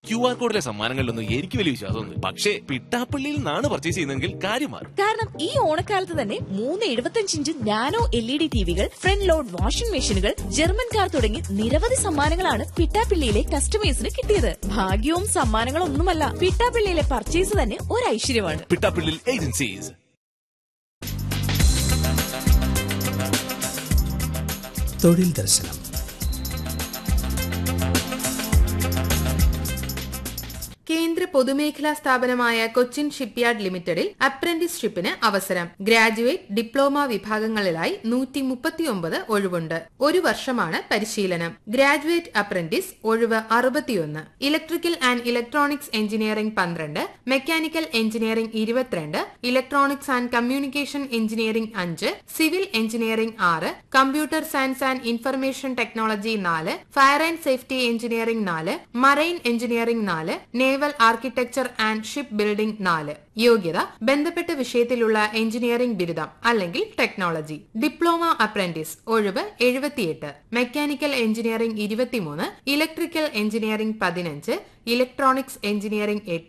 Q R കോഡിലെ സമ്മാനങ്ങളിലൊന്നും എനിക്ക് വലിയ വിശ്വാസമൊന്നും പക്ഷേ പിട്ടാപ്പള്ളിയിൽ നിന്നാണ് പർച്ചേസ് ചെയ്യുന്നതെങ്കിൽ കാര്യം മാറും കാരണം ഈ ഓണക്കാലത്ത് തന്നെ മൂന്ന് എഴുപത്തഞ്ച് inch nano L E D ടിവികൾ ഫ്രണ്ട് ലോഡ് വാഷിംഗ് മെഷീനുകൾ ജർമ്മൻ കാർ തുടങ്ങി നിരവധി സമ്മാനങ്ങളാണ് പിട്ടാപ്പിള്ളിയിലെ കസ്റ്റമേഴ്സിന് കിട്ടിയത് ഭാഗ്യവും സമ്മാനങ്ങളും ഒന്നുമല്ല പിട്ടാപ്പിള്ളിയിലെ പർച്ചേസ് തന്നെ ഒരു ഐശ്വര്യമാണ് പിട്ടാപ്പള്ളിയിൽ ഏജൻസീസ് തൊഴിൽ ദർശനം കേന്ദ്ര പൊതുമേഖലാ സ്ഥാപനമായ കൊച്ചിൻ ഷിപ്പ്യാർഡ് ലിമിറ്റഡിൽ അപ്രന്റീസ്ഷിപ്പിന് അവസരം ഗ്രാജുവേറ്റ് ഡിപ്ലോമ വിഭാഗങ്ങളിലായി നൂറ്റി മുപ്പത്തിയൊമ്പത് ഒഴിവുണ്ട് ഒരു വർഷമാണ് പരിശീലനം ഗ്രാജുവേറ്റ് അപ്രന്റീസ് ഒഴിവ് അറുപത്തിയൊന്ന് ഇലക്ട്രിക്കൽ ആൻഡ് ഇലക്ട്രോണിക്സ് എഞ്ചിനീയറിംഗ് പന്ത്രണ്ട് മെക്കാനിക്കൽ എഞ്ചിനീയറിംഗ് ഇരുപത്തിരണ്ട് ഇലക്ട്രോണിക്സ് ആൻഡ് കമ്മ്യൂണിക്കേഷൻ എഞ്ചിനീയറിംഗ് അഞ്ച് സിവിൽ എഞ്ചിനീയറിംഗ് ആറ് computer science and information technology നാല് ഫയർ ആൻഡ് സേഫ്റ്റി എഞ്ചിനീയറിംഗ് നാല് മറൈൻ എഞ്ചിനീയറിംഗ് നാല് naval architecture and ship building നാല് യോഗ്യത ബന്ധപ്പെട്ട വിഷയത്തിലുള്ള എഞ്ചിനീയറിംഗ് ബിരുദം അല്ലെങ്കിൽ ടെക്നോളജി ഡിപ്ലോമ അപ്രന്റീസ് ഒഴിവ് എഴുപത്തിയെട്ട് മെക്കാനിക്കൽ എഞ്ചിനീയറിംഗ് ഇരുപത്തിമൂന്ന് ഇലക്ട്രിക്കൽ എഞ്ചിനീയറിംഗ് പതിനഞ്ച് ഇലക്ട്രോണിക്സ് എഞ്ചിനീയറിംഗ് എട്ട്